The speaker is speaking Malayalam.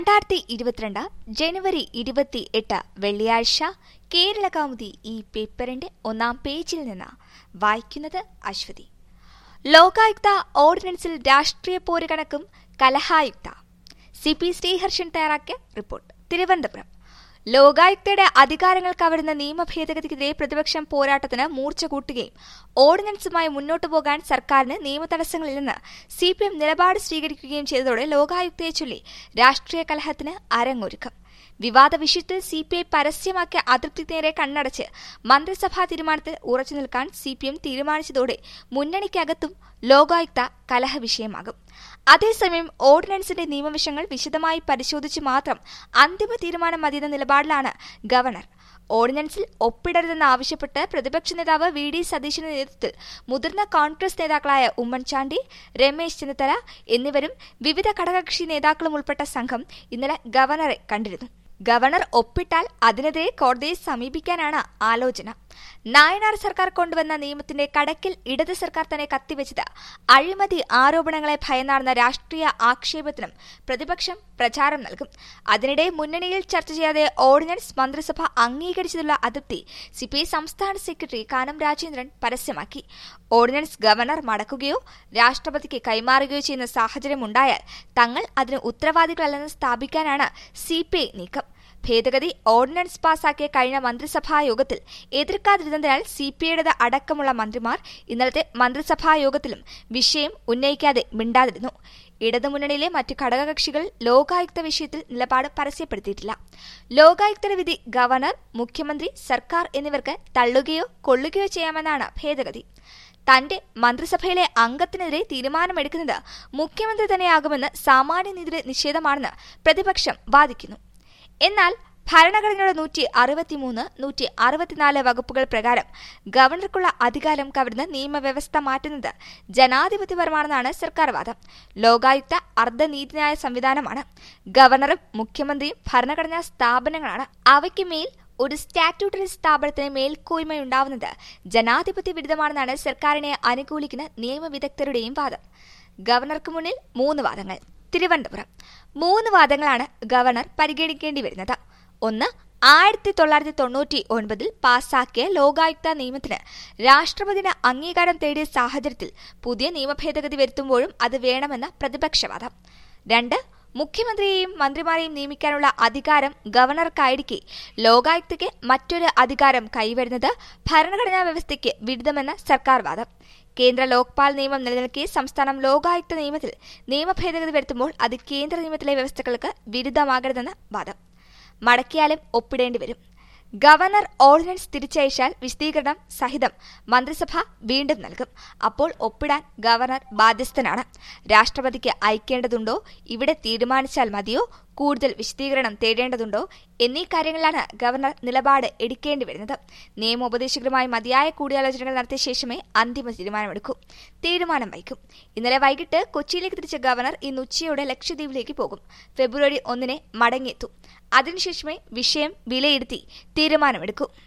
രണ്ടായിരത്തി ഇരുപത്തിരണ്ട് ജനുവരി ഇരുപത്തി എട്ട് വെള്ളിയാഴ്ച കേരള കൗമുദി ഈ പേപ്പറിന്റെ ഒന്നാം പേജിൽ നിന്ന് വായിക്കുന്നത് അശ്വതി ലോകായുക്ത ഓർഡിനൻസിൽ രാഷ്ട്രീയ പോര് കണക്കും കലഹായുക്ത സി പി ശ്രീഹർഷൻ തയ്യാറാക്കിയ റിപ്പോർട്ട് തിരുവനന്തപുരം ലോകായുക്തയുടെ അധികാരങ്ങൾ കവരുന്ന നിയമ ഭേദഗതിക്കെതിരെ പ്രതിപക്ഷം പോരാട്ടത്തിന് മൂർച്ച കൂട്ടുകയും ഓർഡിനൻസുമായി മുന്നോട്ടു പോകാൻ സർക്കാരിന് നിയമ തടസ്സങ്ങളില്ലെന്ന് സി പി എം നിലപാട് സ്വീകരിക്കുകയും ചെയ്തതോടെ ലോകായുക്തയെ ചൊല്ലി രാഷ്ട്രീയ കലഹത്തിന് അരങ്ങൊരുക്കം വിവാദ വിഷയത്തിൽ സി പി ഐ പരസ്യമാക്കിയ അതൃപ്തി നേരെ കണ്ണടച്ച് മന്ത്രിസഭാ തീരുമാനത്തിൽ ഉറച്ചു നിൽക്കാൻ സി പി എം തീരുമാനിച്ചതോടെ മുന്നണിക്കകത്തും ലോകായുക്ത കലഹ വിഷയമാകും അതേസമയം ഓർഡിനൻസിന്റെ നിയമവശങ്ങൾ വിശദമായി പരിശോധിച്ച് മാത്രം അന്തിമ തീരുമാനം മതിയെന്ന നിലപാടിലാണ് ഗവർണർ ഓർഡിനൻസിൽ ഒപ്പിടരുതെന്ന് ആവശ്യപ്പെട്ട് പ്രതിപക്ഷ നേതാവ് വി ഡി സതീശന്റെ നേതൃത്വത്തിൽ മുതിർന്ന കോൺഗ്രസ് നേതാക്കളായ ഉമ്മൻചാണ്ടി രമേശ് ചെന്നിത്തല എന്നിവരും വിവിധ ഘടകകക്ഷി നേതാക്കളും ഉൾപ്പെട്ട സംഘം ഇന്നലെ ഗവർണറെ കണ്ടിരുന്നു ഗവർണർ ഒപ്പിട്ടാൽ അതിനെതിരെ കോടതിയെ സമീപിക്കാനാണ് ആലോചന നായനാർ സർക്കാർ കൊണ്ടുവന്ന നിയമത്തിന്റെ കടക്കിൽ ഇടത് സർക്കാർ തന്നെ കത്തിവെച്ചത് അഴിമതി ആരോപണങ്ങളെ ഭയന്നാർന്ന രാഷ്ട്രീയ ആക്ഷേപത്തിനും പ്രതിപക്ഷം പ്രചാരം നൽകും അതിനിടെ മുന്നണിയിൽ ചർച്ച ചെയ്യാതെ ഓർഡിനൻസ് മന്ത്രിസഭ അംഗീകരിച്ചതിലുള്ള അതൃപ്തി സിപിഐ സംസ്ഥാന സെക്രട്ടറി കാനം രാജേന്ദ്രൻ പരസ്യമാക്കി ഓർഡിനൻസ് ഗവർണർ മടക്കുകയോ രാഷ്ട്രപതിക്ക് കൈമാറുകയോ ചെയ്യുന്ന സാഹചര്യമുണ്ടായാൽ തങ്ങൾ അതിന് ഉത്തരവാദികളല്ലെന്ന് സ്ഥാപിക്കാനാണ് സിപിഐ നീക്കം ഭേദഗതി ഓർഡിനൻസ് പാസാക്കിയ കഴിഞ്ഞ മന്ത്രിസഭാ യോഗത്തിൽ എതിർക്കാതിരുന്നതിനാൽ സി പി ഐയുടേത് അടക്കമുള്ള മന്ത്രിമാർ ഇന്നലത്തെ മന്ത്രിസഭാ യോഗത്തിലും വിഷയം ഉന്നയിക്കാതെ മിണ്ടാതിരുന്നു ഇടതുമുന്നണിയിലെ മറ്റ് ഘടകകക്ഷികൾ ലോകായുക്ത വിഷയത്തിൽ നിലപാട് പരസ്യപ്പെടുത്തിയിട്ടില്ല ലോകായുക്തയുടെ വിധി ഗവർണർ മുഖ്യമന്ത്രി സർക്കാർ എന്നിവർക്ക് തള്ളുകയോ കൊള്ളുകയോ ചെയ്യാമെന്നാണ് ഭേദഗതി തന്റെ മന്ത്രിസഭയിലെ അംഗത്തിനെതിരെ തീരുമാനമെടുക്കുന്നത് മുഖ്യമന്ത്രി തന്നെയാകുമെന്ന് സാമാന്യനീതിയുടെ നിഷേധമാണെന്ന് പ്രതിപക്ഷം വാദിക്കുന്നു എന്നാൽ ഭരണഘടനയുടെ നൂറ്റി അറുപത്തിമൂന്ന് നൂറ്റി അറുപത്തിനാല് വകുപ്പുകൾ പ്രകാരം ഗവർണർക്കുള്ള അധികാരം കവരുന്ന നിയമവ്യവസ്ഥ മാറ്റുന്നത് ജനാധിപത്യപരമാണെന്നാണ് സർക്കാർ വാദം ലോകായുക്ത അർദ്ധനീതിന്യായ സംവിധാനമാണ് ഗവർണറും മുഖ്യമന്ത്രിയും ഭരണഘടനാ സ്ഥാപനങ്ങളാണ് അവയ്ക്ക് മേൽ ഒരു സ്റ്റാറ്റ്യൂട്ടറി സ്ഥാപനത്തിന് മേൽക്കോയ്മയുണ്ടാവുന്നത് ജനാധിപത്യ വിരുദ്ധമാണെന്നാണ് സർക്കാരിനെ അനുകൂലിക്കുന്ന നിയമവിദഗ്ധരുടെയും വാദം ഗവർണർക്ക് മുന്നിൽ മൂന്ന് വാദങ്ങൾ തിരുവനന്തപുരം മൂന്ന് വാദങ്ങളാണ് ഗവർണർ പരിഗണിക്കേണ്ടി വരുന്നത് ഒന്ന് ആയിരത്തി തൊള്ളായിരത്തി തൊണ്ണൂറ്റി ഒൻപതിൽ പാസാക്കിയ ലോകായുക്ത നിയമത്തിന് രാഷ്ട്രപതിയുടെ അംഗീകാരം തേടിയ സാഹചര്യത്തിൽ പുതിയ നിയമഭേദഗതി വരുത്തുമ്പോഴും അത് വേണമെന്ന പ്രതിപക്ഷവാദം രണ്ട് മുഖ്യമന്ത്രിയെയും മന്ത്രിമാരെയും നിയമിക്കാനുള്ള അധികാരം ഗവർണർക്കായിരിക്കെ ലോകായുക്തയ്ക്ക് മറ്റൊരു അധികാരം കൈവരുന്നത് ഭരണഘടനാ വ്യവസ്ഥയ്ക്ക് വിരുദ്ധമെന്ന സർക്കാർ വാദം കേന്ദ്ര ലോക്പാൽ നിയമം നിലനിൽക്കെ സംസ്ഥാനം ലോകായുക്ത നിയമത്തിൽ നിയമഭേദഗതി വരുത്തുമ്പോൾ അത് കേന്ദ്ര നിയമത്തിലെ വ്യവസ്ഥകൾക്ക് വിരുദ്ധമാകരുതെന്ന് വാദം മടക്കിയാലും ഒപ്പിടേണ്ടി വരും ഗവർണർ ഓർഡിനൻസ് തിരിച്ചയച്ചാൽ വിശദീകരണം സഹിതം മന്ത്രിസഭ വീണ്ടും നൽകും അപ്പോൾ ഒപ്പിടാൻ ഗവർണർ ബാധ്യസ്ഥനാണ് രാഷ്ട്രപതിക്ക് അയക്കേണ്ടതുണ്ടോ ഇവിടെ തീരുമാനിച്ചാൽ മതിയോ കൂടുതൽ വിശദീകരണം തേടേണ്ടതുണ്ടോ എന്നീ കാര്യങ്ങളിലാണ് ഗവർണർ നിലപാട് എടുക്കേണ്ടി വരുന്നത് നിയമോപദേശകരുമായി മതിയായ കൂടിയാലോചനകൾ നടത്തിയ ശേഷമേ അന്തിമ തീരുമാനമെടുക്കൂ തീരുമാനം വൈകും ഇന്നലെ വൈകിട്ട് കൊച്ചിയിലേക്ക് തിരിച്ച ഗവർണർ ഇന്ന് ഉച്ചയോടെ ലക്ഷദ്വീപിലേക്ക് പോകും ഫെബ്രുവരി ഒന്നിന് മടങ്ങിയെത്തും അതിനുശേഷമേ വിഷയം വിലയിരുത്തി തീരുമാനമെടുക്കൂ